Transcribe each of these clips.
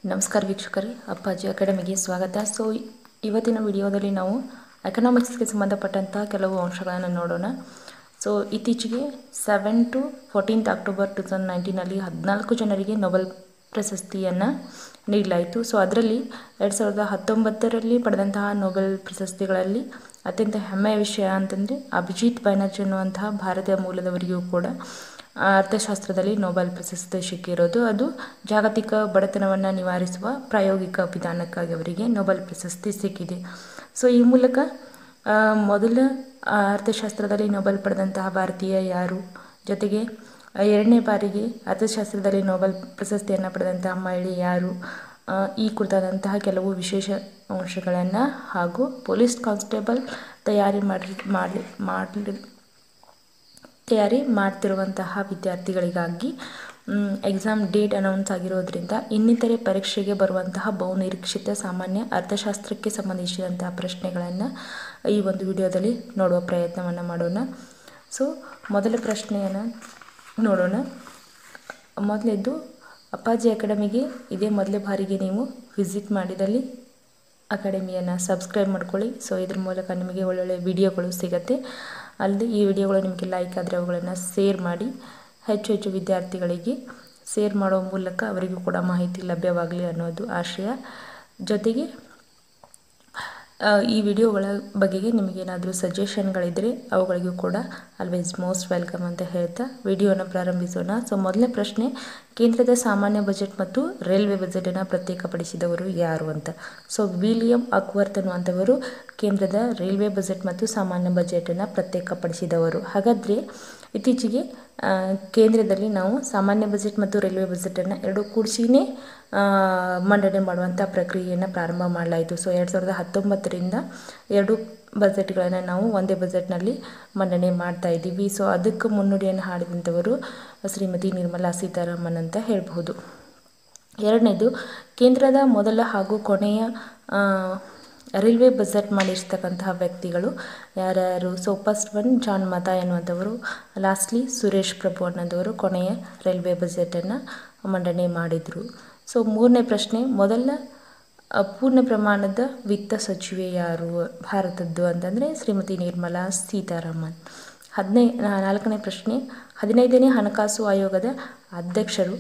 ನಮಸ್ಕಾರ ವೀಕ್ಷಕರೇ ಅಪ್ಪಾಜಿ ಅಕಾಡೆಮಿಗೆ ಸ್ವಾಗತ ಸೊ ಇವತ್ತಿನ ವಿಡಿಯೋದಲ್ಲಿ ನಾವು ಎಕನಾಮಿಕ್ಸ್ಗೆ ಸಂಬಂಧಪಟ್ಟಂಥ ಕೆಲವು ಅಂಶಗಳನ್ನು ನೋಡೋಣ ಸೊ ಇತ್ತೀಚೆಗೆ seven to fourteenth October two thousand ನೈನ್ಟೀನಲ್ಲಿ ಹದಿನಾಲ್ಕು ಜನರಿಗೆ ನೊಬೆಲ್ ಪ್ರಶಸ್ತಿಯನ್ನು ನೀಡಲಾಯಿತು ಸೊ ಅದರಲ್ಲಿ ಎರಡು ಸಾವಿರದ ಹತ್ತೊಂಬತ್ತರಲ್ಲಿ ಪಡೆದಂತಹ ನೊಬೆಲ್ ಪ್ರಶಸ್ತಿಗಳಲ್ಲಿ ಅತ್ಯಂತ ಹೆಮ್ಮೆಯ ವಿಷಯ ಅಂತಂದರೆ ಅಭಿಜಿತ್ ಬ್ಯಾನರ್ಜಿ ಅನ್ನುವಂತಹ ಭಾರತೀಯ ಮೂಲದವರಿಗೂ ಕೂಡ ಅರ್ಥಶಾಸ್ತ್ರದಲ್ಲಿ ನೊಬೆಲ್ ಪ್ರಶಸ್ತಿ ಸಿಕ್ಕಿರೋದು ಅದು ಜಾಗತಿಕ ಬಡತನವನ್ನು ನಿವಾರಿಸುವ ಪ್ರಾಯೋಗಿಕ ವಿಧಾನಕ್ಕಾಗಿ ಅವರಿಗೆ ನೊಬೆಲ್ ಪ್ರಶಸ್ತಿ ಸಿಕ್ಕಿದೆ ಸೊ ಈ ಮೂಲಕ ಆ, ಮೊದಲ ಆ, ಅರ್ಥಶಾಸ್ತ್ರದಲ್ಲಿ ನೊಬೆಲ್ ಪಡೆದಂತಹ ಭಾರತೀಯ ಯಾರು ಜೊತೆಗೆ ಆ, ಎರಡನೇ ಬಾರಿಗೆ ಅರ್ಥಶಾಸ್ತ್ರದಲ್ಲಿ ನೊಬೆಲ್ ಪ್ರಶಸ್ತಿಯನ್ನು ಪಡೆದಂತಹ ಮಹಿಳೆ ಯಾರು ಆ, ಈ ಕುರಿತಾದಂತಹ ಕೆಲವು ವಿಶೇಷ ಅಂಶಗಳನ್ನು ಹಾಗೂ ಪೊಲೀಸ್ ಕಾನ್ಸ್ಟೇಬಲ್ ತಯಾರಿ ಮಾಡಿ ಮಾಡಿ ಮಾಡಲಿ ತಯಾರಿ ಮಾಡ್ತಿರುವಂತಹ ವಿದ್ಯಾರ್ಥಿಗಳಿಗಾಗಿ ಎಕ್ಸಾಮ್ ಡೇಟ್ ಅನೌನ್ಸ್ ಆಗಿರೋದ್ರಿಂದ ಇನ್ನಿತರೆ ಪರೀಕ್ಷೆಗೆ ಬರುವಂತಹ ಬಹುನಿರೀಕ್ಷಿತ ಸಾಮಾನ್ಯ ಅರ್ಥಶಾಸ್ತ್ರಕ್ಕೆ ಸಂಬಂಧಿಸಿದಂತಹ ಪ್ರಶ್ನೆಗಳನ್ನು ಈ ಒಂದು ವಿಡಿಯೋದಲ್ಲಿ ನೋಡುವ ಪ್ರಯತ್ನವನ್ನು ಮಾಡೋಣ ಸೊ ಮೊದಲ ಪ್ರಶ್ನೆಯನ್ನು ನೋಡೋಣ ಮೊದಲೇದು ಅಪ್ಪಾಜಿ ಅಕಾಡೆಮಿಗೆ ಇದೇ ಮೊದಲ ಬಾರಿಗೆ ನೀವು ವಿಸಿಟ್ ಮಾಡಿದಲ್ಲಿ ಅಕಾಡೆಮಿಯನ್ನು ಸಬ್ಸ್ಕ್ರೈಬ್ ಮಾಡ್ಕೊಳ್ಳಿ ಸೊ ಇದ್ರ ಮೂಲಕ ನಿಮಗೆ ಒಳ್ಳೊಳ್ಳೆ ವಿಡಿಯೋಗಳು ಸಿಗುತ್ತೆ ಅಲ್ಲದೆ ಈ ವಿಡಿಯೋಗಳು ನಿಮಗೆ ಲೈಕ್ ಆದರೆ ಅವುಗಳನ್ನು ಶೇರ್ ಮಾಡಿ ಹೆಚ್ಚು ಹೆಚ್ಚು ವಿದ್ಯಾರ್ಥಿಗಳಿಗೆ ಶೇರ್ ಮಾಡೋ ಮೂಲಕ ಅವರಿಗೂ ಕೂಡ ಮಾಹಿತಿ ಲಭ್ಯವಾಗಲಿ ಅನ್ನೋದು ಆಶಯ ಜೊತೆಗೆ ಆ, ಈ ವಿಡಿಯೋಗಳ ಬಗೆಗೆ ನಿಮಗೇನಾದರೂ ಸಜೆಷನ್ಗಳಿದ್ದರೆ ಅವುಗಳಿಗೂ ಕೂಡ ಆಲ್ವೇಸ್ ಮೋಸ್ಟ್ ವೆಲ್ಕಮ್ ಅಂತ ಹೇಳ್ತಾ ವಿಡಿಯೋನ ಪ್ರಾರಂಭಿಸೋಣ ಸೊ ಮೊದಲನೇ ಪ್ರಶ್ನೆ ಕೇಂದ್ರದ ಸಾಮಾನ್ಯ ಬಜೆಟ್ ಮತ್ತು ರೈಲ್ವೆ ಬಜೆಟನ್ನು ಪ್ರತ್ಯೇಕಪಡಿಸಿದವರು ಯಾರು ಅಂತ ಸೊ ವಿಲಿಯಂ ಅಕ್ವರ್ತ್ ಅನ್ನುವಂಥವರು ಕೇಂದ್ರದ ರೈಲ್ವೆ ಬಜೆಟ್ ಮತ್ತು ಸಾಮಾನ್ಯ ಬಜೆಟನ್ನು ಪ್ರತ್ಯೇಕಪಡಿಸಿದವರು ಹಾಗಾದರೆ ಇತ್ತೀಚೆಗೆ ಆ, ಕೇಂದ್ರದಲ್ಲಿ ನಾವು ಸಾಮಾನ್ಯ ಬಜೆಟ್ ಮತ್ತು ರೈಲ್ವೆ ಬಜೆಟನ್ನು ಎರಡು ಕೂಡಿಸಿನೇ ಮಂಡನೆ ಮಾಡುವಂಥ ಪ್ರಕ್ರಿಯೆಯನ್ನು ಪ್ರಾರಂಭ ಮಾಡಲಾಯಿತು ಸೊ ಎರಡು ಸಾವಿರದ ಹತ್ತೊಂಬತ್ತರಿಂದ ಎರಡು ಬಜೆಟ್ಗಳನ್ನು ನಾವು ಒಂದೇ ಬಜೆಟ್ನಲ್ಲಿ ಮಂಡನೆ ಮಾಡ್ತಾ ಇದ್ದೀವಿ ಸೊ ಅದಕ್ಕೆ ಮುನ್ನುಡಿಯನ್ನು ಹಾಡಿದಂಥವರು ಶ್ರೀಮತಿ ನಿರ್ಮಲಾ ಸೀತಾರಾಮನ್ ಅಂತ ಹೇಳ್ಬಹುದು ಎರಡನೇದು ಕೇಂದ್ರದ ಮೊದಲ ಹಾಗೂ ಕೊನೆಯ ಆ, ರೈಲ್ವೆ ಬಜೆಟ್ ಮಾಡಿರ್ತಕ್ಕಂತಹ ವ್ಯಕ್ತಿಗಳು ಯಾರ್ಯಾರು so first one John Mathai ಎನ್ನುವಂಥವರು ಲಾಸ್ಟ್ಲಿ ಸುರೇಶ್ ಪ್ರಭು ಅನ್ನೋದವರು ಕೊನೆಯ ರೈಲ್ವೆ ಬಜೆಟನ್ನು ಮಂಡನೆ ಮಾಡಿದರು ಸೊ ಮೂರನೇ ಪ್ರಶ್ನೆ ಮೊದಲ ಅ, ಪೂರ್ಣ ಪ್ರಮಾಣದ ವಿತ್ತ ಸಚಿವೆ ಯಾರು ಭಾರತದ್ದು ಅಂತಂದರೆ ಶ್ರೀಮತಿ ನಿರ್ಮಲಾ ಸೀತಾರಾಮನ್ ಹದಿನೈ ನಾಲ್ಕನೇ ಪ್ರಶ್ನೆ ಹದಿನೈದನೇ ಹಣಕಾಸು ಆಯೋಗದ ಅಧ್ಯಕ್ಷರು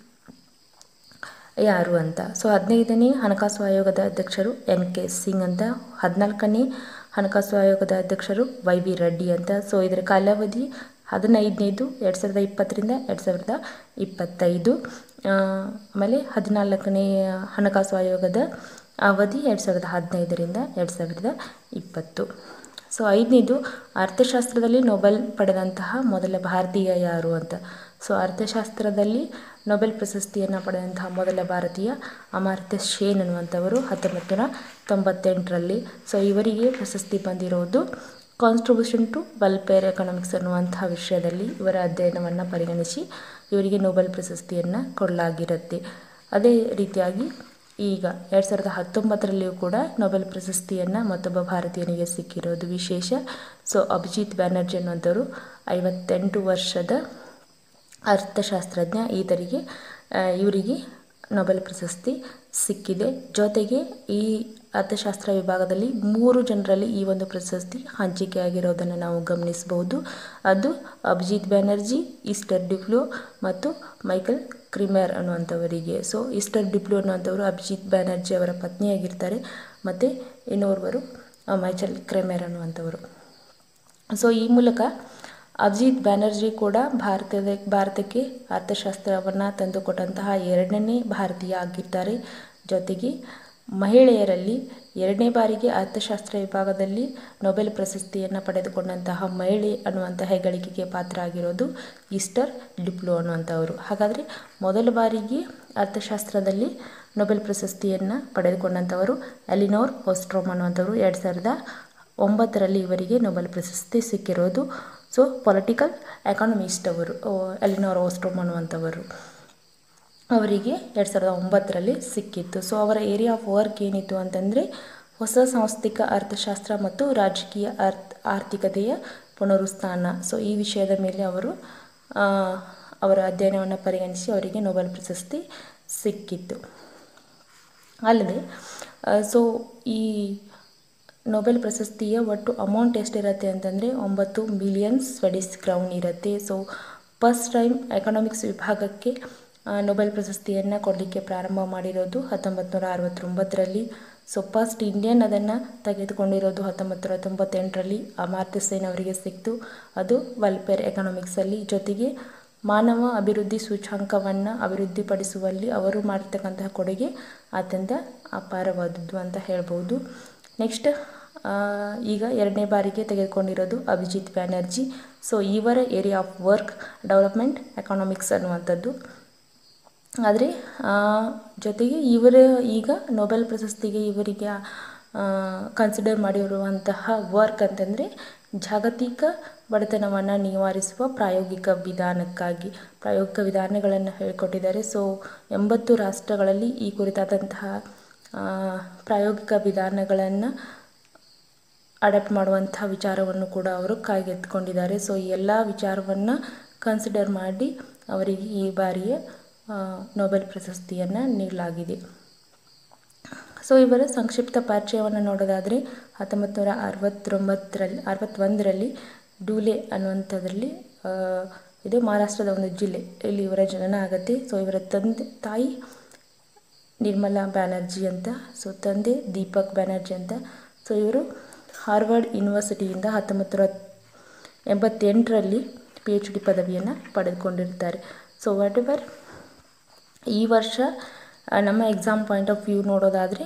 ಯಾರು ಅಂತ ಸೊ ಹದಿನೈದನೇ ಹಣಕಾಸು ಆಯೋಗದ ಅಧ್ಯಕ್ಷರು ಎನ್ ಕೆ ಸಿಂಗ್ ಅಂತ ಹದಿನಾಲ್ಕನೇ ಹಣಕಾಸು ಆಯೋಗದ ಅಧ್ಯಕ್ಷರು ವೈ ವಿ ರೆಡ್ಡಿ ಅಂತ ಸೊ ಇದರ ಕಾಲಾವಧಿ ಹದಿನೈದನೇದು ಎರಡು ಸಾವಿರದ ಇಪ್ಪತ್ತರಿಂದ ಎರಡು ಸಾವಿರದ ಇಪ್ಪತ್ತೈದು ಆ, ಆಮೇಲೆ ಹದಿನಾಲ್ಕನೇ ಹಣಕಾಸು ಆಯೋಗದ ಅವಧಿ ಎರಡು ಸಾವಿರದ ಹದಿನೈದರಿಂದ ಎರಡು ಸಾವಿರದ ಇಪ್ಪತ್ತು ಸೊ ಐದನೇದು ಅರ್ಥಶಾಸ್ತ್ರದಲ್ಲಿ ನೊಬೆಲ್ ಪಡೆದಂತಹ ಮೊದಲ ಭಾರತೀಯ ಯಾರು ಅಂತ ಸೊ ಅರ್ಥಶಾಸ್ತ್ರದಲ್ಲಿ ನೊಬೆಲ್ ಪ್ರಶಸ್ತಿಯನ್ನು ಪಡೆದಂತಹ ಮೊದಲ ಭಾರತೀಯ ಅಮರ್ತ್ಯ ಸೇನ್ ಅನ್ನುವಂಥವರು ಹತ್ತೊಂಬತ್ತು ನೂರ ತೊಂಬತ್ತೆಂಟರಲ್ಲಿ ಸೊ ಇವರಿಗೆ ಪ್ರಶಸ್ತಿ ಬಂದಿರೋದು ಕಾನ್ಸ್ಟ್ರಿಬ್ಯೂಷನ್ ಟು ವೆಲ್ಫೇರ್ ಎಕನಾಮಿಕ್ಸ್ ಅನ್ನುವಂತಹ ವಿಷಯದಲ್ಲಿ ಇವರ ಅಧ್ಯಯನವನ್ನು ಪರಿಗಣಿಸಿ ಇವರಿಗೆ ನೊಬೆಲ್ ಪ್ರಶಸ್ತಿಯನ್ನು ಕೊಡಲಾಗಿರುತ್ತೆ ಅದೇ ರೀತಿಯಾಗಿ ಈಗ ಎರಡು ಸಾವಿರದ ಹತ್ತೊಂಬತ್ತರಲ್ಲಿಯೂ ಕೂಡ ನೊಬೆಲ್ ಪ್ರಶಸ್ತಿಯನ್ನು ಮತ್ತೊಬ್ಬ ಭಾರತೀಯನಿಗೆ ಸಿಕ್ಕಿರೋದು ವಿಶೇಷ ಸೊ ಅಭಿಜಿತ್ ಬ್ಯಾನರ್ಜಿ ಅನ್ನುವಂಥವರು ಐವತ್ತೆಂಟು ವರ್ಷದ ಅರ್ಥಶಾಸ್ತ್ರಜ್ಞ ಈತರಿಗೆ ಆ, ಇವರಿಗೆ ನೊಬೆಲ್ ಪ್ರಶಸ್ತಿ ಸಿಕ್ಕಿದೆ ಜೊತೆಗೆ ಈ ಅರ್ಥಶಾಸ್ತ್ರ ವಿಭಾಗದಲ್ಲಿ ಮೂರು ಜನರಲ್ಲಿ ಈ ಒಂದು ಪ್ರಶಸ್ತಿ ಹಂಚಿಕೆಯಾಗಿರೋದನ್ನು ನಾವು ಗಮನಿಸಬಹುದು ಅದು ಅಭಿಜಿತ್ ಬ್ಯಾನರ್ಜಿ ಈಸ್ಟರ್ ಡಿಪ್ಲೋ ಮತ್ತು ಮೈಕಲ್ ಕ್ರಿಮೇರ್ ಅನ್ನುವಂಥವರಿಗೆ ಸೊ ಈಸ್ಟರ್ ಡಿಪ್ಲೋ ಅನ್ನುವಂಥವರು ಅಭಿಜಿತ್ ಬ್ಯಾನರ್ಜಿ ಅವರ ಪತ್ನಿಯಾಗಿರ್ತಾರೆ ಮತ್ತು ಇನ್ನೋರ್ವರು ಆ, ಮೈಚಲ್ ಕ್ರೆಮೇರ್ ಅನ್ನುವಂಥವರು ಸೊ ಈ ಮೂಲಕ ಅಭಿಜಿತ್ ಬ್ಯಾನರ್ಜಿ ಕೂಡ ಭಾರತದ ಭಾರತಕ್ಕೆ ಅರ್ಥಶಾಸ್ತ್ರವನ್ನು ತಂದುಕೊಟ್ಟಂತಹ ಎರಡನೇ ಭಾರತೀಯ ಆಗಿದ್ದಾರೆ ಜೊತೆಗೆ ಮಹಿಳೆಯರಲ್ಲಿ ಎರಡನೇ ಬಾರಿಗೆ ಅರ್ಥಶಾಸ್ತ್ರ ವಿಭಾಗದಲ್ಲಿ ನೊಬೆಲ್ ಪ್ರಶಸ್ತಿಯನ್ನು ಪಡೆದುಕೊಂಡಂತಹ ಮಹಿಳೆ ಅನ್ನುವಂಥ ಹೆಗ್ಗಳಿಕೆಗೆ ಪಾತ್ರ ಆಗಿರೋದು ಈಸ್ಟರ್ ಡಿಪ್ಲೋ ಅನ್ನುವಂಥವರು ಹಾಗಾದರೆ ಮೊದಲ ಬಾರಿಗೆ ಅರ್ಥಶಾಸ್ತ್ರದಲ್ಲಿ ನೊಬೆಲ್ ಪ್ರಶಸ್ತಿಯನ್ನು ಪಡೆದುಕೊಂಡಂಥವರು ಎಲಿನೋರ್ ಓಸ್ಟ್ರೋಮ್ ಅನ್ನುವಂಥವರು ಎರಡು ಸಾವಿರದ ಒಂಬತ್ತರಲ್ಲಿ ಇವರಿಗೆ ನೊಬೆಲ್ ಪ್ರಶಸ್ತಿ ಸಿಕ್ಕಿರೋದು ಸೊ ಪೊಲಿಟಿಕಲ್ ಎಕಾನಮಿಸ್ಟ್ ಅವರು ಓ, ಎಲಿನೋರ್ ಓಸ್ಟ್ರೋಮ್ ಅನ್ನುವಂಥವರು ಅವರಿಗೆ ಎರಡು ಸಾವಿರದ ಒಂಬತ್ತರಲ್ಲಿ ಸಿಕ್ಕಿತ್ತು ಸೊ ಅವರ ಏರಿಯಾ ಆಫ್ ವರ್ಕ್ ಏನಿತ್ತು ಅಂತಂದರೆ ಹೊಸ ಸಾಂಸ್ಥಿಕ ಅರ್ಥಶಾಸ್ತ್ರ ಮತ್ತು ರಾಜಕೀಯ ಅರ್ಥ ಆರ್ಥಿಕತೆಯ ಪುನರುತ್ಥಾನ ಸೊ ಈ ವಿಷಯದ ಮೇಲೆ ಅವರು ಆ, ಅವರ ಅಧ್ಯಯನವನ್ನು ಪರಿಗಣಿಸಿ ಅವರಿಗೆ ನೊಬೆಲ್ ಪ್ರಶಸ್ತಿ ಸಿಕ್ಕಿತ್ತು ಅಲ್ಲದೆ ಸೊ ಈ ನೊಬೆಲ್ ಪ್ರಶಸ್ತಿಯ ಒಟ್ಟು ಅಮೌಂಟ್ ಎಷ್ಟಿರುತ್ತೆ ಅಂತಂದರೆ ಒಂಬತ್ತು ಮಿಲಿಯನ್ ಸ್ವೆಡಿಸ್ ಕ್ರೌನ್ ಇರುತ್ತೆ ಸೊ ಫಸ್ಟ್ ಟೈಮ್ ಎಕನಾಮಿಕ್ಸ್ ವಿಭಾಗಕ್ಕೆ ನೊಬೆಲ್ ಪ್ರಶಸ್ತಿಯನ್ನು ಕೊಡಲಿಕ್ಕೆ ಪ್ರಾರಂಭ ಮಾಡಿರೋದು ಹತ್ತೊಂಬತ್ತು ನೂರ ಅರವತ್ತೊಂಬತ್ತರಲ್ಲಿ ಸೊ ಫಸ್ಟ್ ಇಂಡಿಯನ್ ಅದನ್ನು ತೆಗೆದುಕೊಂಡಿರೋದು ಹತ್ತೊಂಬತ್ತು ನೂರ ತೊಂಬತ್ತೆಂಟರಲ್ಲಿ ಅಮಾರ್ತ್ಯ ಸೇನ್ ಅವರಿಗೆ ಸಿಕ್ತು ಅದು ವೆಲ್ಫೇರ್ ಎಕನಾಮಿಕ್ಸಲ್ಲಿ ಜೊತೆಗೆ ಮಾನವ ಅಭಿವೃದ್ಧಿ ಸೂಚ್ಯಂಕವನ್ನು ಅಭಿವೃದ್ಧಿಪಡಿಸುವಲ್ಲಿ ಅವರು ಮಾಡಿರ್ತಕ್ಕಂತಹ ಕೊಡುಗೆ ಅತ್ಯಂತ ಅಪಾರವಾದದ್ದು ಅಂತ ಹೇಳ್ಬೋದು ನೆಕ್ಸ್ಟ್ ಈಗ ಎರಡನೇ ಬಾರಿಗೆ ತೆಗೆದುಕೊಂಡಿರೋದು ಅಭಿಜಿತ್ ಬ್ಯಾನರ್ಜಿ ಸೊ ಇವರ area of work development economics ಅನ್ನುವಂಥದ್ದು ಆದರೆ ಜೊತೆಗೆ ಇವರ ಈಗ ನೊಬೆಲ್ ಪ್ರಶಸ್ತಿಗೆ ಇವರಿಗೆ ಕನ್ಸಿಡರ್ ಮಾಡಿರುವಂತಹ ವರ್ಕ್ ಅಂತಂದರೆ ಜಾಗತಿಕ ಬಡತನವನ್ನು ನಿವಾರಿಸುವ ಪ್ರಾಯೋಗಿಕ ವಿಧಾನಕ್ಕಾಗಿ ಪ್ರಾಯೋಗಿಕ ವಿಧಾನಗಳನ್ನು ಹೇಳಿಕೊಟ್ಟಿದ್ದಾರೆ ಸೊ ಎಂಬತ್ತು ರಾಷ್ಟ್ರಗಳಲ್ಲಿ ಈ ಕುರಿತಾದಂತಹ ಪ್ರಾಯೋಗಿಕ ವಿಧಾನಗಳನ್ನು ಅಡಾಪ್ಟ್ ಮಾಡುವಂಥ ವಿಚಾರವನ್ನು ಕೂಡ ಅವರು ಕಾಯ್ಗೆತ್ಕೊಂಡಿದ್ದಾರೆ ಸೊ ಈ ಎಲ್ಲ ವಿಚಾರವನ್ನು ಕನ್ಸಿಡರ್ ಮಾಡಿ ಅವರಿಗೆ ಈ ಬಾರಿಯ ನೊಬೆಲ್ ಪ್ರಶಸ್ತಿಯನ್ನು ನೀಡಲಾಗಿದೆ ಸೊ ಇವರ ಸಂಕ್ಷಿಪ್ತ ಪರಿಚಯವನ್ನು ನೋಡೋದಾದರೆ ಹತ್ತೊಂಬತ್ತು ನೂರ ಅರವತ್ತೊಂಬತ್ತರಲ್ಲಿ ಅರವತ್ತೊಂದರಲ್ಲಿ ಡೂಲೆ ಅನ್ನುವಂಥದ್ರಲ್ಲಿ ಇದು ಮಹಾರಾಷ್ಟ್ರದ ಒಂದು ಜಿಲ್ಲೆ ಇಲ್ಲಿ ಇವರ ಜನನ ಆಗುತ್ತೆ ಸೊ ಇವರ ತಂದೆ ತಾಯಿ ನಿರ್ಮಲಾ ಬ್ಯಾನರ್ಜಿ ಅಂತ ಸೊ ತಂದೆ ದೀಪಕ್ ಬ್ಯಾನರ್ಜಿ ಅಂತ ಸೊ ಇವರು ಹಾರ್ವರ್ಡ್ ಯೂನಿವರ್ಸಿಟಿಯಿಂದ ಹತ್ತೊಂಬತ್ತು ನೂರ ಎಂಬತ್ತೆಂಟರಲ್ಲಿ ಪಿ ಎಚ್ ಡಿ ಪದವಿಯನ್ನು ಪಡೆದುಕೊಂಡಿರ್ತಾರೆ ಸೊ ವಾಟ್ ಎವರ್ ಈ ವರ್ಷ ನಮ್ಮ ಎಕ್ಸಾಮ್ ಪಾಯಿಂಟ್ ಆಫ್ ವ್ಯೂ ನೋಡೋದಾದರೆ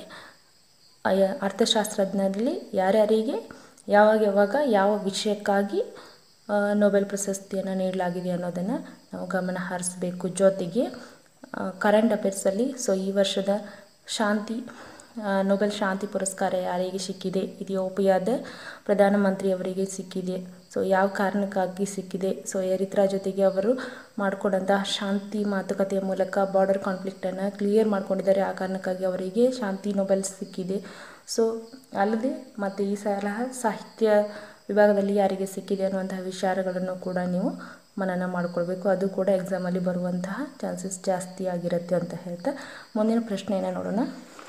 ಅರ್ಥಶಾಸ್ತ್ರಜ್ಞರಲ್ಲಿ ಯಾರ್ಯಾರಿಗೆ ಯಾವಾಗ ಯಾವಾಗ ಯಾವ ವಿಷಯಕ್ಕಾಗಿ ನೊಬೆಲ್ ಪ್ರಶಸ್ತಿಯನ್ನು ನೀಡಲಾಗಿದೆ ಅನ್ನೋದನ್ನು ನಾವು ಗಮನ ಹರಿಸಬೇಕು ಜೊತೆಗೆ ಕರೆಂಟ್ ಅಫೇರ್ಸಲ್ಲಿ ಸೊ ಈ ವರ್ಷದ ಶಾಂತಿ ನೊಬೆಲ್ ಶಾಂತಿ ಪುರಸ್ಕಾರ ಯಾರಿಗೆ ಸಿಕ್ಕಿದೆ ಇಥಿಯೋಪಿಯಾದ ಪ್ರಧಾನಮಂತ್ರಿಯವರಿಗೆ ಸಿಕ್ಕಿದೆ ಸೊ ಯಾವ ಕಾರಣಕ್ಕಾಗಿ ಸಿಕ್ಕಿದೆ ಸೊ ಎರಿತ್ರಾ ಜೊತೆಗೆ ಅವರು ಮಾಡಿಕೊಂಡಂತಹ ಶಾಂತಿ ಮಾತುಕತೆಯ ಮೂಲಕ ಬಾರ್ಡರ್ ಕಾನ್ಫ್ಲಿಕ್ಟನ್ನು ಕ್ಲಿಯರ್ ಮಾಡ್ಕೊಂಡಿದ್ದಾರೆ ಆ ಕಾರಣಕ್ಕಾಗಿ ಅವರಿಗೆ ಶಾಂತಿ ನೊಬೆಲ್ ಸಿಕ್ಕಿದೆ ಸೊ ಅಲ್ಲದೆ ಮತ್ತು ಈ ಸಲ ಸಾಹಿತ್ಯ ವಿಭಾಗದಲ್ಲಿ ಯಾರಿಗೆ ಸಿಕ್ಕಿದೆ ಅನ್ನುವಂತಹ ವಿಚಾರಗಳನ್ನು ಕೂಡ ನೀವು ಮನನ ಮಾಡಿಕೊಳ್ಬೇಕು ಅದು ಕೂಡ ಎಕ್ಸಾಮಲ್ಲಿ ಬರುವಂತಹ ಚಾನ್ಸಸ್ ಜಾಸ್ತಿ ಆಗಿರುತ್ತೆ ಅಂತ ಹೇಳ್ತಾ ಮುಂದಿನ ಪ್ರಶ್ನೆಯನ್ನು ನೋಡೋಣ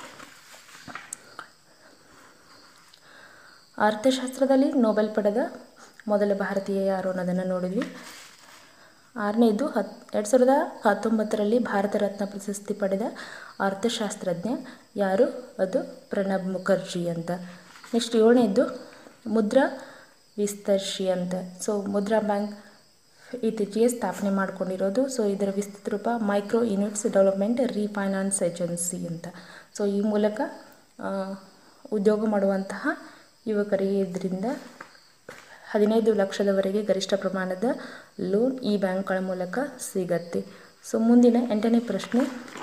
ಅರ್ಥಶಾಸ್ತ್ರದಲ್ಲಿ ನೊಬೆಲ್ ಪಡೆದ ಮೊದಲ ಭಾರತೀಯ ಯಾರು ಅನ್ನೋದನ್ನು ನೋಡಿದ್ವಿ ಆರನೇದು ಹತ್ ಎರಡು ಸಾವಿರದ ಹತ್ತೊಂಬತ್ತರಲ್ಲಿ ಭಾರತ ರತ್ನ ಪ್ರಶಸ್ತಿ ಪಡೆದ ಅರ್ಥಶಾಸ್ತ್ರಜ್ಞ ಯಾರು ಅದು ಪ್ರಣಬ್ ಮುಖರ್ಜಿ ಅಂತ ನೆಕ್ಸ್ಟ್ ಏಳನೇದು ಮುದ್ರಾ ವಿಸ್ತರ್ಶಿ ಅಂತ ಸೊ ಮುದ್ರಾ ಬ್ಯಾಂಕ್ ಇತ್ತೀಚೆಗೆ ಸ್ಥಾಪನೆ ಮಾಡ್ಕೊಂಡಿರೋದು ಸೊ ಇದರ ವಿಸ್ತೃತ ರೂಪ micro units development refinance agency ಅಂತ ಸೊ ಈ ಮೂಲಕ ಉದ್ಯೋಗ ಮಾಡುವಂತಹ ಯುವಕರಿಗೆ ಇದರಿಂದ ಹದಿನೈದು ಲಕ್ಷದವರೆಗೆ ಗರಿಷ್ಠ ಪ್ರಮಾಣದ ಲೋನ್ ಈ ಬ್ಯಾಂಕ್ಗಳ ಮೂಲಕ ಸಿಗತ್ತೆ ಸೊ ಮುಂದಿನ ಎಂಟನೇ ಪ್ರಶ್ನೆ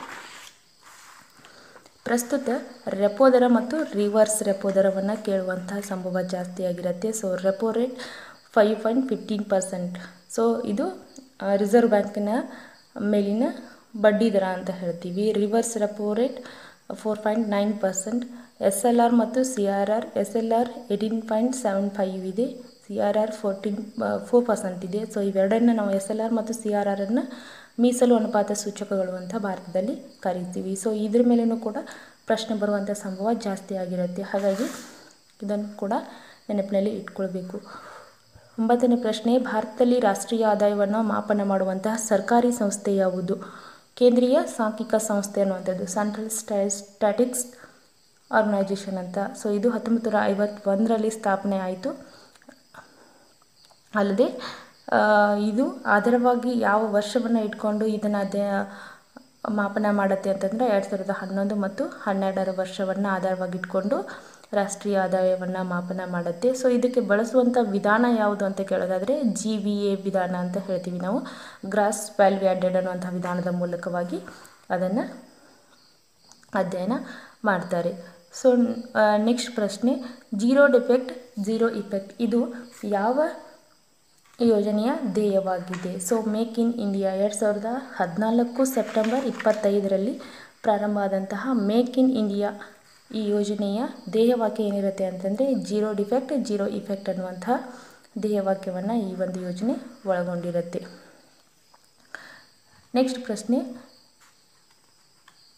ಪ್ರಸ್ತುತ ರೆಪೋ ದರ ಮತ್ತು ರಿವರ್ಸ್ ರೆಪೋ ದರವನ್ನು ಕೇಳುವಂತಹ ಸಂಭವ ಜಾಸ್ತಿ ಆಗಿರುತ್ತೆ so repo rate five point fifteen percent so ಇದು ರಿಸರ್ವ್ ಬ್ಯಾಂಕಿನ ಮೇಲಿನ ಬಡ್ಡಿ ದರ ಅಂತ ಹೇಳ್ತೀವಿ reverse repo rate four point nine percent S L R ಮತ್ತು C R R S L R eighteen point seven five ಇದೆ C R R fourteen four percent ಇದೆ ಸೊ ಇವೆರಡನ್ನು ನಾವು ಎಸ್ ಎಲ್ ಆರ್ ಮತ್ತು ಸಿ ಆರ್ ಆರನ್ನು ಮೀಸಲು ಅನುಪಾತ ಸೂಚಕಗಳು ಅಂತ ಭಾರತದಲ್ಲಿ ಕರಿತೀವಿ ಸೊ ಇದ್ರ ಮೇಲೂ ಕೂಡ ಪ್ರಶ್ನೆ ಬರುವಂಥ ಸಂಭವ ಜಾಸ್ತಿ ಆಗಿರುತ್ತೆ ಹಾಗಾಗಿ ಇದನ್ನು ಕೂಡ ನೆನಪಿನಲ್ಲಿ ಇಟ್ಕೊಳ್ಬೇಕು ಒಂಬತ್ತನೇ ಪ್ರಶ್ನೆ ಭಾರತದಲ್ಲಿ ರಾಷ್ಟ್ರೀಯ ಆದಾಯವನ್ನು ಮಾಪನ ಮಾಡುವಂತಹ ಸರ್ಕಾರಿ ಸಂಸ್ಥೆ ಯಾವುದು ಕೇಂದ್ರೀಯ ಸಾಂಖ್ಯಿಕ ಸಂಸ್ಥೆ ಅನ್ನುವಂಥದ್ದು ಸೆಂಟ್ರಲ್ ಸ್ಟಾ ಸ್ಟ್ಯಾಟಿಕ್ಸ್ ಆರ್ಗನೈಜೇಷನ್ ಅಂತ ಸೊ ಇದು ಹತ್ತೊಂಬತ್ತು ನೂರ ಐವತ್ತೊಂದರಲ್ಲಿ ಸ್ಥಾಪನೆ ಆಯಿತು ಅಲ್ಲದೆ ಇದು ಆಧಾರವಾಗಿ ಯಾವ ವರ್ಷವನ್ನು ಇಟ್ಕೊಂಡು ಇದನ್ನು ಅದೇ ಮಾಪನ ಮಾಡುತ್ತೆ ಅಂತಂದರೆ ಎರಡು ಸಾವಿರದ ಹನ್ನೊಂದು ಮತ್ತು ಹನ್ನೆರಡರ ವರ್ಷವನ್ನು ಆಧಾರವಾಗಿ ಇಟ್ಕೊಂಡು ರಾಷ್ಟ್ರೀಯ ಆದಾಯವನ್ನು ಮಾಪನ ಮಾಡುತ್ತೆ ಸೊ ಇದಕ್ಕೆ ಬಳಸುವಂಥ ವಿಧಾನ ಯಾವುದು ಅಂತ ಕೇಳೋದಾದರೆ ಜಿ ವಿ ಎ ವಿಧಾನ ಅಂತ ಹೇಳ್ತೀವಿ ನಾವು ಗ್ರಾಸ್ ವ್ಯಾಲ್ಯೂ ಆ್ಯಡೆಡ್ ಅನ್ನುವಂಥ ವಿಧಾನದ ಮೂಲಕವಾಗಿ ಅದನ್ನು ಅಧ್ಯಯನ ಮಾಡ್ತಾರೆ ಸೊ ನೆಕ್ಸ್ಟ್ ಪ್ರಶ್ನೆ ಜೀರೋ ಡಿಫೆಕ್ಟ್ ಜೀರೋ ಇಫೆಕ್ಟ್ ಇದು ಯಾವ ಯೋಜನೆಯ ಧ್ಯೇಯವಾಗಿದೆ ಸೊ ಮೇಕ್ ಇನ್ ಇಂಡಿಯಾ ಎರಡು ಸಾವಿರದ ಹದಿನಾಲ್ಕು ಸೆಪ್ಟೆಂಬರ್ ಇಪ್ಪತ್ತೈದರಲ್ಲಿ ಪ್ರಾರಂಭ ಆದಂತಹ ಮೇಕ್ ಇನ್ ಇಂಡಿಯಾ ಈ ಯೋಜನೆಯ ಧ್ಯೇಯವಾಕ್ಯ ಏನಿರುತ್ತೆ ಅಂತಂದರೆ ಜೀರೋ ಡಿಫೆಕ್ಟ್ ಜೀರೋ ಇಫೆಕ್ಟ್ ಅನ್ನುವಂತಹ ಧ್ಯೇಯವಾಕ್ಯವನ್ನು ಈ ಒಂದು ಯೋಜನೆ ಒಳಗೊಂಡಿರುತ್ತೆ ನೆಕ್ಸ್ಟ್ ಪ್ರಶ್ನೆ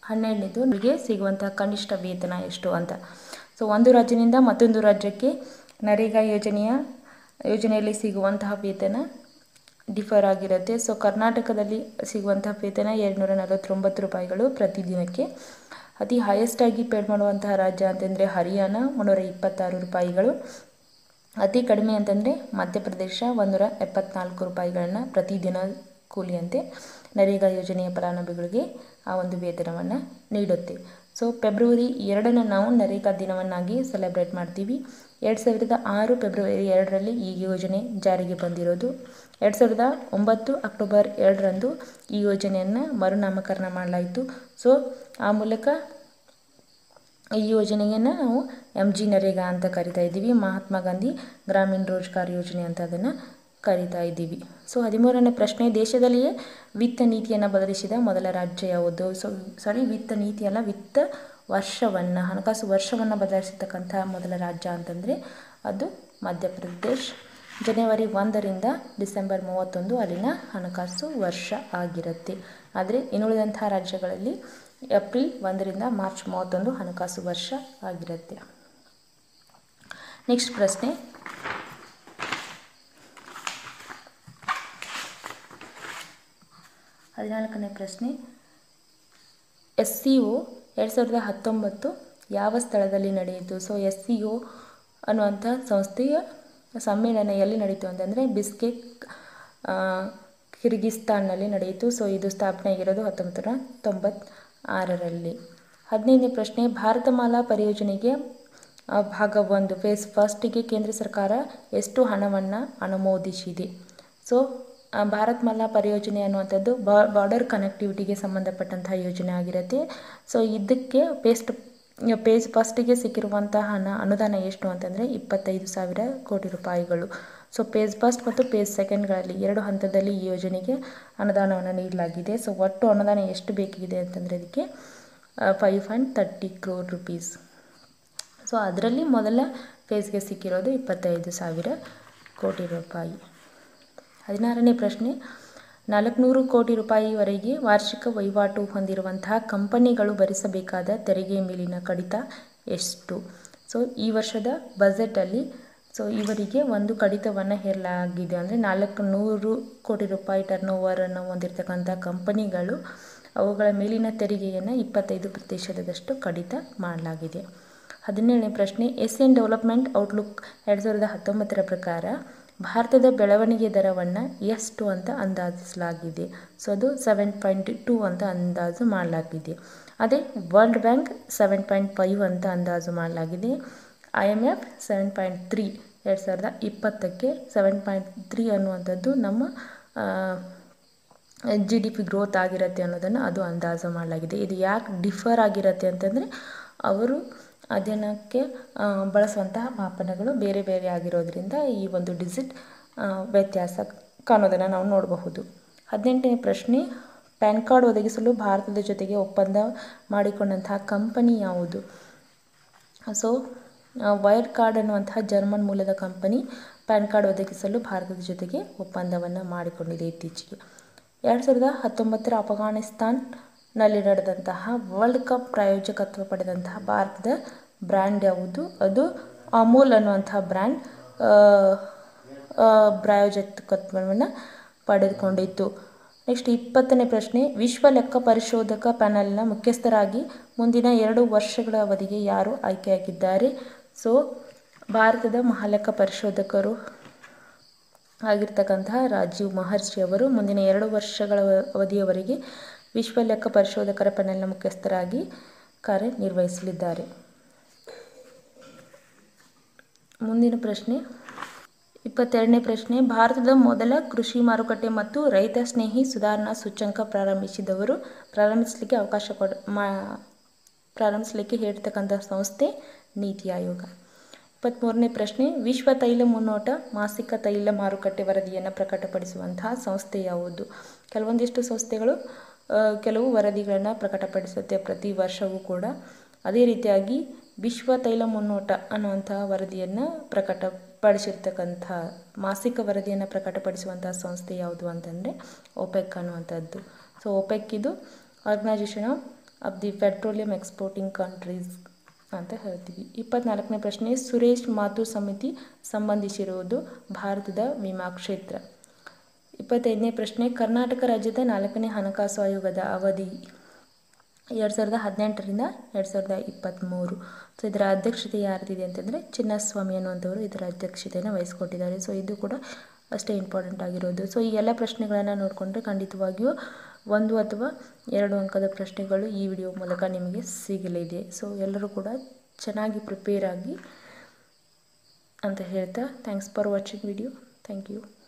ಹನ್ನೆರಡನೇದು ನಿಮಗೆ ಸಿಗುವಂತಹ ಕನಿಷ್ಠ ವೇತನ ಎಷ್ಟು ಅಂತ ಸೊ ಒಂದು ರಾಜ್ಯದಿಂದ ಮತ್ತೊಂದು ರಾಜ್ಯಕ್ಕೆ ನರೇಗಾ ಯೋಜನೆಯ ಯೋಜನೆಯಲ್ಲಿ ಸಿಗುವಂತಹ ವೇತನ ಡಿಫರ್ ಆಗಿರುತ್ತೆ ಸೊ ಕರ್ನಾಟಕದಲ್ಲಿ ಸಿಗುವಂತಹ ವೇತನ ಎರಡುನೂರ ನಲವತ್ತೊಂಬತ್ತು ರೂಪಾಯಿಗಳು ಪ್ರತಿದಿನಕ್ಕೆ ಅತಿ ಹೈಯೆಸ್ಟ್ ಆಗಿ ಪೇಡ್ ಮಾಡುವಂತಹ ರಾಜ್ಯ ಅಂತಂದರೆ ಹರಿಯಾಣ ಮುನ್ನೂರ ಇಪ್ಪತ್ತಾರು ರೂಪಾಯಿಗಳು ಅತಿ ಕಡಿಮೆ ಅಂತಂದರೆ ಮಧ್ಯಪ್ರದೇಶ ಒಂದೂರ ಎಪ್ಪತ್ನಾಲ್ಕು ರೂಪಾಯಿಗಳನ್ನು ಪ್ರತಿದಿನ ಕೂಲಿಯಂತೆ ನರೇಗಾ ಯೋಜನೆಯ ಫಲಾನುಭವಿಗಳಿಗೆ ಆ ಒಂದು ವೇತನವನ್ನು ನೀಡುತ್ತೆ ಸೊ ಫೆಬ್ರವರಿ ಎರಡನ್ನು ನಾವು ನರೇಗಾ ದಿನವನ್ನಾಗಿ ಸೆಲೆಬ್ರೇಟ್ ಮಾಡ್ತೀವಿ ಎರಡು ಸಾವಿರದ ಆರು ಫೆಬ್ರವರಿ ಎರಡರಲ್ಲಿ ಈ ಯೋಜನೆ ಜಾರಿಗೆ ಬಂದಿರೋದು ಎರಡು ಸಾವಿರದ ಒಂಬತ್ತು ಅಕ್ಟೋಬರ್ ಎರಡರಂದು ಈ ಯೋಜನೆಯನ್ನು ಮರುನಾಮಕರಣ ಮಾಡಲಾಯಿತು ಸೊ ಆ ಮೂಲಕ ಈ ಯೋಜನೆಯನ್ನು ನಾವು ಎಮ್ ಜಿ ನರೇಗಾ ಅಂತ ಕರಿತಾ ಇದ್ದೀವಿ ಮಹಾತ್ಮ ಗಾಂಧಿ ಗ್ರಾಮೀಣ ರೋಜ್ಗಾರ್ ಯೋಜನೆ ಅಂತ ಅದನ್ನು ಕರಿತಾ ಇದ್ದೀವಿ ಸೊ ಹದಿಮೂರನೇ ಪ್ರಶ್ನೆ ದೇಶದಲ್ಲಿಯೇ ವಿತ್ತ ನೀತಿಯನ್ನು ಬದಲಿಸಿದ ಮೊದಲ ರಾಜ್ಯ ಯಾವುದು ಸೊ ಸಾರಿ ವಿತ್ತ ನೀತಿ ಅಲ್ಲ ವಿತ್ತ ವರ್ಷವನ್ನು ಹಣಕಾಸು ವರ್ಷವನ್ನು ಬದಲಿಸಿರ್ತಕ್ಕಂಥ ಮೊದಲ ರಾಜ್ಯ ಅಂತಂದರೆ ಅದು ಮಧ್ಯಪ್ರದೇಶ್ ಜನವರಿ ಒಂದರಿಂದ ಡಿಸೆಂಬರ್ ಮೂವತ್ತೊಂದು ಅಲ್ಲಿನ ಹಣಕಾಸು ವರ್ಷ ಆಗಿರುತ್ತೆ ಆದರೆ ಇನ್ನುಳಿದಂಥ ರಾಜ್ಯಗಳಲ್ಲಿ ಏಪ್ರಿಲ್ ಒಂದರಿಂದ ಮಾರ್ಚ್ ಮೂವತ್ತೊಂದು ಹಣಕಾಸು ವರ್ಷ ಆಗಿರುತ್ತೆ ನೆಕ್ಸ್ಟ್ ಪ್ರಶ್ನೆ ಹದಿನಾಲ್ಕನೇ ಪ್ರಶ್ನೆ ಎಸ್ ಸಿ ಒ ಎರಡು ಸಾವಿರದ ಹತ್ತೊಂಬತ್ತು ಯಾವ ಸ್ಥಳದಲ್ಲಿ ನಡೆಯಿತು ಸೊ ಎಸ್ ಸಿ ಒ ಅನ್ನುವಂಥ ಸಂಸ್ಥೆಯ ಸಮ್ಮೇಳನ ಎಲ್ಲಿ ನಡೀತು ಅಂತಂದರೆ ಬಿಸ್ಕೆಕ್ ಕಿರ್ಗಿಸ್ತಾನ್ನಲ್ಲಿ ನಡೆಯಿತು ಸೊ ಇದು ಸ್ಥಾಪನೆ ಆಗಿರೋದು ಹತ್ತೊಂಬತ್ತು ನೂರ ತೊಂಬತ್ತಾರರಲ್ಲಿ ಹದಿನೈದನೇ ಪ್ರಶ್ನೆ ಭಾರತ ಮಾಲಾ ಪರಿಯೋಜನೆಗೆ ಭಾಗ ಒಂದು ಫೇಸ್ ಫಸ್ಟಿಗೆ ಕೇಂದ್ರ ಸರ್ಕಾರ ಎಷ್ಟು ಹಣವನ್ನು ಅನುಮೋದಿಸಿದೆ ಸೊ ಭಾರತ್ ಮಾಲಾ ಪರಿಯೋಜನೆ ಅನ್ನುವಂಥದ್ದು ಬಾರ್ಡರ್ ಕನೆಕ್ಟಿವಿಟಿಗೆ ಸಂಬಂಧಪಟ್ಟಂತಹ ಯೋಜನೆ ಆಗಿರುತ್ತೆ ಸೊ ಇದಕ್ಕೆ ಪೇಸ್ಟ್ ಪೇಜ್ ಫಸ್ಟಿಗೆ ಸಿಕ್ಕಿರುವಂತಹ ಹಣ ಅನುದಾನ ಎಷ್ಟು ಅಂತಂದರೆ ಇಪ್ಪತ್ತೈದು ಸಾವಿರ ಕೋಟಿ ರೂಪಾಯಿಗಳು ಸೊ ಪೇಜ್ ಫಸ್ಟ್ ಮತ್ತು ಪೇಜ್ ಸೆಕೆಂಡ್ಗಳಲ್ಲಿ ಎರಡು ಹಂತದಲ್ಲಿ ಈ ಯೋಜನೆಗೆ ಅನುದಾನವನ್ನು ನೀಡಲಾಗಿದೆ ಸೊ ಒಟ್ಟು ಅನುದಾನ ಎಷ್ಟು ಬೇಕಿದೆ ಅಂತಂದರೆ ಇದಕ್ಕೆ five point thirty crore rupees so ಅದರಲ್ಲಿ ಮೊದಲ ಫೇಸ್ಗೆ ಸಿಕ್ಕಿರೋದು ಇಪ್ಪತ್ತೈದು ಸಾವಿರ ಕೋಟಿ ರೂಪಾಯಿ ಹದಿನಾರನೇ ಪ್ರಶ್ನೆ ನಾಲ್ಕುನೂರು ಕೋಟಿ ರೂಪಾಯಿವರೆಗೆ ವಾರ್ಷಿಕ ವಹಿವಾಟು ಹೊಂದಿರುವಂತಹ ಕಂಪನಿಗಳು ಭರಿಸಬೇಕಾದ ತೆರಿಗೆ ಮೇಲಿನ ಕಡಿತ ಎಷ್ಟು ಸೊ ಈ ವರ್ಷದ ಬಜೆಟಲ್ಲಿ ಸೊ ಇವರಿಗೆ ಒಂದು ಕಡಿತವನ್ನು ಹೇರಲಾಗಿದೆ ಅಂದರೆ ನಾಲ್ಕು ನೂರು ಕೋಟಿ ರೂಪಾಯಿ ಟರ್ನ್ ಓವರನ್ನು ಹೊಂದಿರತಕ್ಕಂಥ ಕಂಪನಿಗಳು ಅವುಗಳ ಮೇಲಿನ ತೆರಿಗೆಯನ್ನು ಇಪ್ಪತ್ತೈದು ಪ್ರತಿಶತದಷ್ಟು ಕಡಿತ ಮಾಡಲಾಗಿದೆ ಹದಿನೇಳನೇ ಪ್ರಶ್ನೆ ಎಸ್ ಎನ್ ಡೆವಲಪ್ಮೆಂಟ್ ಔಟ್ಲುಕ್ ಎರಡು ಸಾವಿರದ ಹತ್ತೊಂಬತ್ತರ ಪ್ರಕಾರ ಭಾರತದ ಬೆಳವಣಿಗೆ ದರವನ್ನು ಎಷ್ಟು ಅಂತ ಅಂದಾಜಿಸಲಾಗಿದೆ ಸೊ ಅದು ಸೆವೆನ್ ಪಾಯಿಂಟ್ ಟೂ ಅಂತ ಅಂದಾಜು ಮಾಡಲಾಗಿದೆ ಅದೇ World Bank seven point five ಅಂತ ಅಂದಾಜು ಮಾಡಲಾಗಿದೆ I M F seven point three ಎರಡು ಸಾವಿರದ ಇಪ್ಪತ್ತಕ್ಕೆ ಸೆವೆನ್ ಪಾಯಿಂಟ್ ತ್ರೀ ಅನ್ನುವಂಥದ್ದು ನಮ್ಮ ಜಿ ಡಿ ಪಿ ಗ್ರೋತ್ ಆಗಿರುತ್ತೆ ಅನ್ನೋದನ್ನು ಅದು ಅಂದಾಜು ಮಾಡಲಾಗಿದೆ ಇದು ಯಾಕೆ ಡಿಫರ್ ಆಗಿರುತ್ತೆ ಅಂತಂದರೆ ಅವರು ಅಧ್ಯಯನಕ್ಕೆ ಬಳಸುವಂತಹ ಮಾಪನಗಳು ಬೇರೆ ಬೇರೆ ಆಗಿರೋದ್ರಿಂದ ಈ ಒಂದು ಡಿಜಿಟ್ ವ್ಯತ್ಯಾಸ ಕಾಣೋದನ್ನು ನಾವು ನೋಡಬಹುದು ಹದಿನೆಂಟನೇ ಪ್ರಶ್ನೆ ಪ್ಯಾನ್ ಕಾರ್ಡ್ ಒದಗಿಸಲು ಭಾರತದ ಜೊತೆಗೆ ಒಪ್ಪಂದ ಮಾಡಿಕೊಂಡಂತಹ ಕಂಪನಿ ಯಾವುದು ಸೊ ವೈರ್ ಕಾರ್ಡ್ ಅನ್ನುವಂತಹ ಜರ್ಮನ್ ಮೂಲದ ಕಂಪನಿ ಪ್ಯಾನ್ ಕಾರ್ಡ್ ಒದಗಿಸಲು ಭಾರತದ ಜೊತೆಗೆ ಒಪ್ಪಂದವನ್ನು ಮಾಡಿಕೊಂಡಿದೆ ಇತ್ತೀಚೆಗೆ ಎರಡು ಸಾವಿರದ ಹತ್ತೊಂಬತ್ತರ ಅಫ್ಘಾನಿಸ್ತಾನ್ನಲ್ಲಿ ನಡೆದಂತಹ ವರ್ಲ್ಡ್ ಕಪ್ ಪ್ರಾಯೋಜಕತ್ವ ಪಡೆದಂತಹ ಭಾರತದ ಬ್ರ್ಯಾಂಡ್ ಯಾವುದು ಅದು ಅಮೂಲ್ ಅನ್ನುವಂತಹ ಬ್ರ್ಯಾಂಡ್ ಪ್ರಾಯೋಜಕತ್ವವನ್ನು ಪಡೆದುಕೊಂಡಿತ್ತು ನೆಕ್ಸ್ಟ್ ಇಪ್ಪತ್ತನೇ ಪ್ರಶ್ನೆ ವಿಶ್ವ ಲೆಕ್ಕ ಪರಿಶೋಧಕ ಪ್ಯಾನಲ್ನ ಮುಖ್ಯಸ್ಥರಾಗಿ ಮುಂದಿನ ಎರಡು ವರ್ಷಗಳ ಅವಧಿಗೆ ಯಾರು ಆಯ್ಕೆಯಾಗಿದ್ದಾರೆ ಸೊ ಭಾರತದ ಮಹಾಲೆಕ್ಕ ಪರಿಶೋಧಕರು ಆಗಿರ್ತಕ್ಕಂತಹ ರಾಜೀವ್ ಮಹರ್ಷಿ ಅವರು ಮುಂದಿನ ಎರಡು ವರ್ಷಗಳ ಅವಧಿಯವರೆಗೆ ವಿಶ್ವ ಲೆಕ್ಕ ಪರಿಶೋಧಕರ ಪ್ಯಾನೆಲ್ನ ಮುಖ್ಯಸ್ಥರಾಗಿ ಕಾರ್ಯನಿರ್ವಹಿಸಲಿದ್ದಾರೆ ಮುಂದಿನ ಪ್ರಶ್ನೆ ಇಪ್ಪತ್ತೆರಡನೇ ಪ್ರಶ್ನೆ ಭಾರತದ ಮೊದಲ ಕೃಷಿ ಮಾರುಕಟ್ಟೆ ಮತ್ತು ರೈತ ಸ್ನೇಹಿ ಸುಧಾರಣಾ ಸೂಚ್ಯಂಕ ಪ್ರಾರಂಭಿಸಿದವರು ಪ್ರಾರಂಭಿಸಲಿಕ್ಕೆ ಅವಕಾಶ ಕೊಡ ಮಾ ಪ್ರಾರಂಭಿಸಲಿಕ್ಕೆ ಹೇಳಿರ್ತಕ್ಕಂಥ ಸಂಸ್ಥೆ ನೀತಿ ಆಯೋಗ ಇಪ್ಪತ್ತ್ಮೂರನೇ ಪ್ರಶ್ನೆ ವಿಶ್ವ ತೈಲ ಮುನ್ನೋಟ ಮಾಸಿಕ ತೈಲ ಮಾರುಕಟ್ಟೆ ವರದಿಯನ್ನು ಪ್ರಕಟಪಡಿಸುವಂತಹ ಸಂಸ್ಥೆ ಯಾವುದು ಕೆಲವೊಂದಿಷ್ಟು ಸಂಸ್ಥೆಗಳು ಕೆಲವು ವರದಿಗಳನ್ನು ಪ್ರಕಟಪಡಿಸುತ್ತೆ ಪ್ರತಿ ವರ್ಷವೂ ಕೂಡ ಅದೇ ರೀತಿಯಾಗಿ ವಿಶ್ವ ತೈಲ ಮುನ್ನೋಟ ಅನ್ನುವಂತಹ ವರದಿಯನ್ನು ಪ್ರಕಟಪಡಿಸಿರ್ತಕ್ಕಂಥ ಮಾಸಿಕ ವರದಿಯನ್ನು ಪ್ರಕಟಪಡಿಸುವಂತಹ ಸಂಸ್ಥೆ ಯಾವುದು ಅಂತಂದರೆ ಒಪೆಕ್ ಅನ್ನುವಂಥದ್ದು ಸೊ ಒಪೆಕ್ ಇದು organisation of of the petroleum exporting countries ಅಂತ ಹೇಳ್ತೀವಿ ಇಪ್ಪತ್ನಾಲ್ಕನೇ ಪ್ರಶ್ನೆ ಸುರೇಶ್ ಮಾತು ಸಮಿತಿ ಸಂಬಂಧಿಸಿರುವುದು ಭಾರತದ ವಿಮಾ ಕ್ಷೇತ್ರ ಇಪ್ಪತ್ತೈದನೇ ಪ್ರಶ್ನೆ ಕರ್ನಾಟಕ ರಾಜ್ಯದ ನಾಲ್ಕನೇ ಹಣಕಾಸು ಆಯೋಗದ ಅವಧಿ ಎರಡು ಸಾವಿರದ ಹದಿನೆಂಟರಿಂದ ಎರಡು ಸಾವಿರದ ಇಪ್ಪತ್ತ್ಮೂರು ಸೊ ಇದರ ಅಧ್ಯಕ್ಷತೆ ಯಾರ್ದಿದೆ ಅಂತಂದರೆ ಚಿನ್ನಸ್ವಾಮಿ ಅನ್ನುವಂಥವರು ಇದರ ಅಧ್ಯಕ್ಷತೆಯನ್ನು ವಹಿಸ್ಕೊಟ್ಟಿದ್ದಾರೆ ಸೊ ಇದು ಕೂಡ ಅಷ್ಟೇ ಇಂಪಾರ್ಟೆಂಟ್ ಆಗಿರೋದು ಸೊ ಈ ಎಲ್ಲ ಪ್ರಶ್ನೆಗಳನ್ನು ನೋಡಿಕೊಂಡ್ರೆ ಖಂಡಿತವಾಗಿಯೂ ಒಂದು ಅಥವಾ ಎರಡು ಅಂಕದ ಪ್ರಶ್ನೆಗಳು ಈ ವಿಡಿಯೋ ಮೂಲಕ ನಿಮಗೆ ಸಿಗಲಿದೆ ಸೊ ಎಲ್ಲರೂ ಕೂಡ ಚೆನ್ನಾಗಿ ಪ್ರಿಪೇರ್ ಆಗಿ ಅಂತ ಹೇಳ್ತಾ thanks for watching video thank you